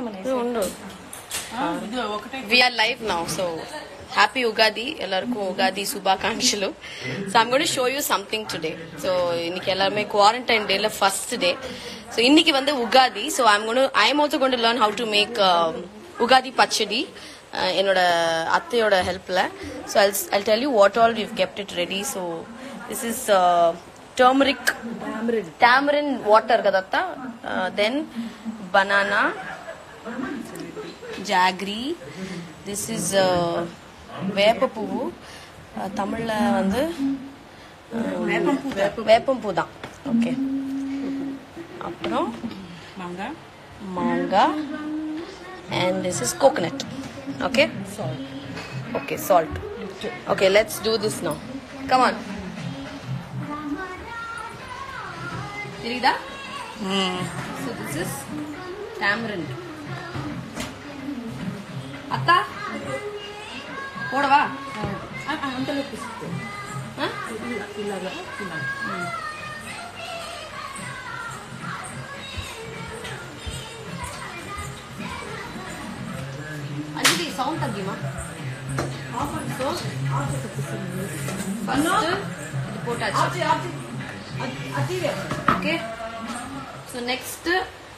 ఉండు ఇది ఒకటే we're live now so happy Ugadi எல்லாருக்கும் உகாதி சுபாகாங்ஷலு so I'm gonna show you something today so இன்னைக்கு எல்லாருமே குவாரண்டைன் டேல ஃபர்ஸ்ட் டே ஸோ இன்னைக்கு வந்து Ugadi so I'm gonna I am also gonna learn how to make Ugadi pachadi ah, என்னோட அத்தையோட ஹெல்ப்ல so I tell you what all you kept it ready so this is turmeric tamarind water కదత్తా then banana jaggery this is வேப்ப பூவு தமிழ்ல வந்து வேப்பம் பூ தான் ஓகே அப்புறம் మంగ மாங்காய் and this is coconut okay okay salt okay let's do this now come on தெரியுதா so this is tamarind அத்தா போடவா అంతలో పిసుకో ஆ? ఇలాగా ఇలా అంజలి సౌండ్ తగ్గిమా సో ఫస్ట్ ఇది పోటాச்சு okay so next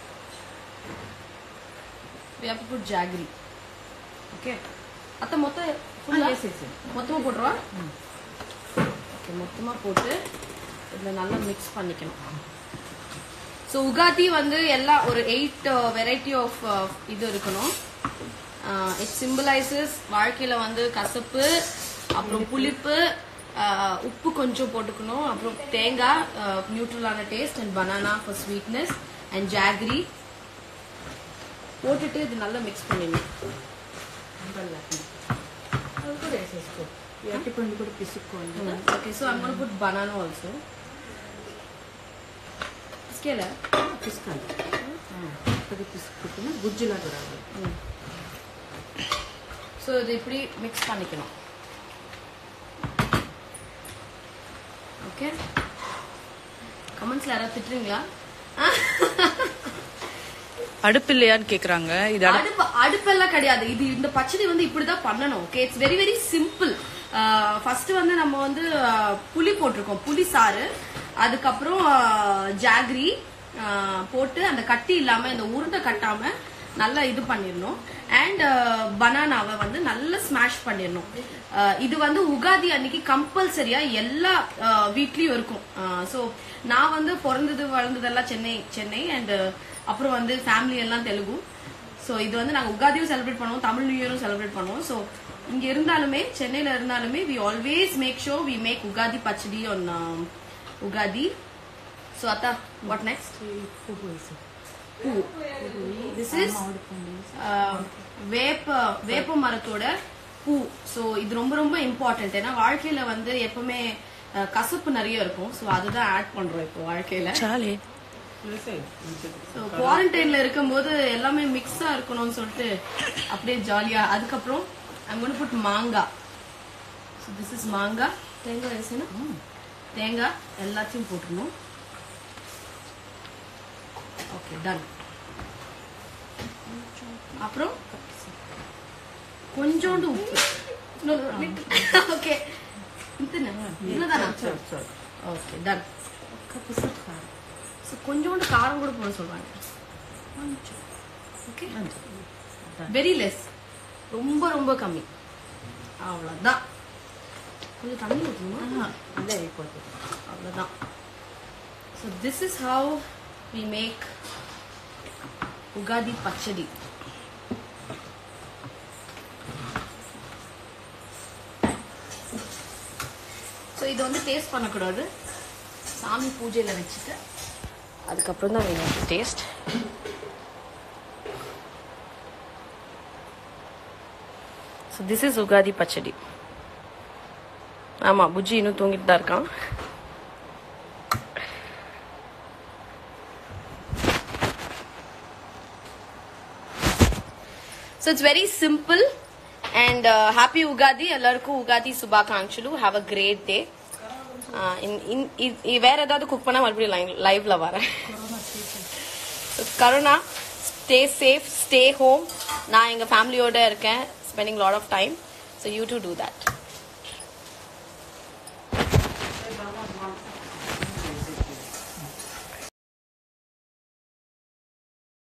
we have to put jaggery okay அத்த மொத்தம் ஃபுல்லா వేసేసి மொத்தமா போட்டுருவா ஓகே மொத்தமா போட்டு இதில் நல்லா மிக்ஸ் பண்ணிக்கணும் ஸோ உகாதி வந்து எல்லா ஒரு எயிட் வெரைட்டி ஆஃப் இது இருக்கணும் இட் சிம்பிளைசஸ் வாழ்க்கையில வந்து கசப்பு அப்புறம் புளிப்பு ஆஹ், உப்பு கொஞ்சம் போட்டுக்கணும் அப்புறம் தேங்காய் நியூட்ரலான taste and banana for sweetness and jaggery போட்டுட்டு இது நல்லா மிக்ஸ் பண்ணிடணும் అది కూడా వేసేసుకో ఈ అరటిపండు కూడా పిసుక్కోవాలి కదా okay so I'm gonna put banana also స్కేలా పిసుకాలి అది పిసుకుంటే గుజ్జులాగా రావాలి ஸோ இது இப்படி மிக்ஸ் பண்ணிக்கணும் ஓகே கமெண்ட்ஸ்ல யாராவது திட்டுறீங்களா அடுப்பு இல்லையான்னு கேக்குறாங்க இது அடுப்பு அடுப்பு அடுப்பெல்லாம் கிடையாது இது இந்த பச்சடி வந்து இப்படிதான் பண்ணணும் okay it's very very simple first வந்து நம்ம வந்து ஆஹ், புளி போட்டிருக்கோம் புளி சாறு அதுக்கப்புறம் ஆஹ், ஜாகரி ஆஹ், போட்டு அந்த கட்டி இல்லாம இந்த உருண்டை கட்டாம நல்லா இது பண்ணிடணும் அண்ட் பனானாவை வந்து நல்லா ஸ்மாஷ் பண்ணிடணும் ஆஹ், இது வந்து உகாதி அன்னைக்கு கம்பல்சரியா எல்லா ஆஹ், வீட்லயும் இருக்கும் ஸோ நான் வந்து பிறந்தது வளர்ந்ததெல்லாம் சென்னை சென்னை அண்ட் அப்புறம் வந்து ஃபேமிலி எல்லாம் தெலுங்கு ஸோ இது வந்து நாங்கள் உகாதியும் செலிப்ரேட் பண்ணுவோம் தமிழ் நியூ இயரும் செலிப்ரேட் பண்ணுவோம் ஸோ இங்க இருந்தாலுமே சென்னையில இருந்தாலுமே we always make so we make Ugadi pachadi on Ugadi so அத்தா வாட் நெக்ஸ்ட் పువ్వు వేసి பூ திஸ் இஸ் మామిడిపండు வேப்ப வேப்ப மரத்தோட பூ ஸோ இது ரொம்ப ரொம்ப இம்பார்ட்டன்ட் ஏன்னா வாழ்க்கையில வந்து எப்பவுமே அஹ், கசப்பு நிறைய இருக்கும் ஸோ அதுதான் ஆட் பண்றோம் இப்போ வாழ்க்கையில చాలే వేసేయి ஸோ குவாரண்டைன்ல இருக்கும்போது எல்லாமே மிக்ஸா இருக்கணும்னு சொல்லிட்டு அப்படியே ஜாலியா அதுக்கப்புறம் I'm புட் மாங்காய் ஸோ திஸ் இஸ் மாங்காய் தேங்காய் வேசணும் தேங்காய் எல்லாத்தையும் போட்டுருணும் ஓகே டன் அப்புறம் கொஞ்சோண்டு உப்பு ஓகே இவ்வளோதானா ஓகே டன் ஸோ கொஞ்சோண்டு காரம் கூட போட சொல்றாங்க ஓகே வெரி லெஸ் ரொம்ப ரொம்ப கம்மி அவ்வளோதான் கொஞ்சம் தண்ணி ஊற்றணுமா అదే అయిపోతుంది அவ்வளோதான் so this is how we make Ugadi pachadi so இது வந்து டேஸ்ட் பண்ணக்கூடாது சாமி பூஜையில் வச்சுட்டு அதுக்கப்புறம் தான் வேணும் taste so this is Ugadi pachadi ஆமாம் புஜ்ஜி இன்னும் தூங்கிட்டு தான் இருக்கான் So it's very simple and uh, happy Ugadi. எல்லாருக்கும் உகாதி சுபாகாங்ஷலு ஹாவ் அ கிரேட் டே வேற ஏதாவது குக் பண்ணா மறுபடியும் லைவ்ல வரேன் corona stay safe stay home நான் எங்க ஃபேமிலியோட இருக்கேன் spending lot of time so you to do that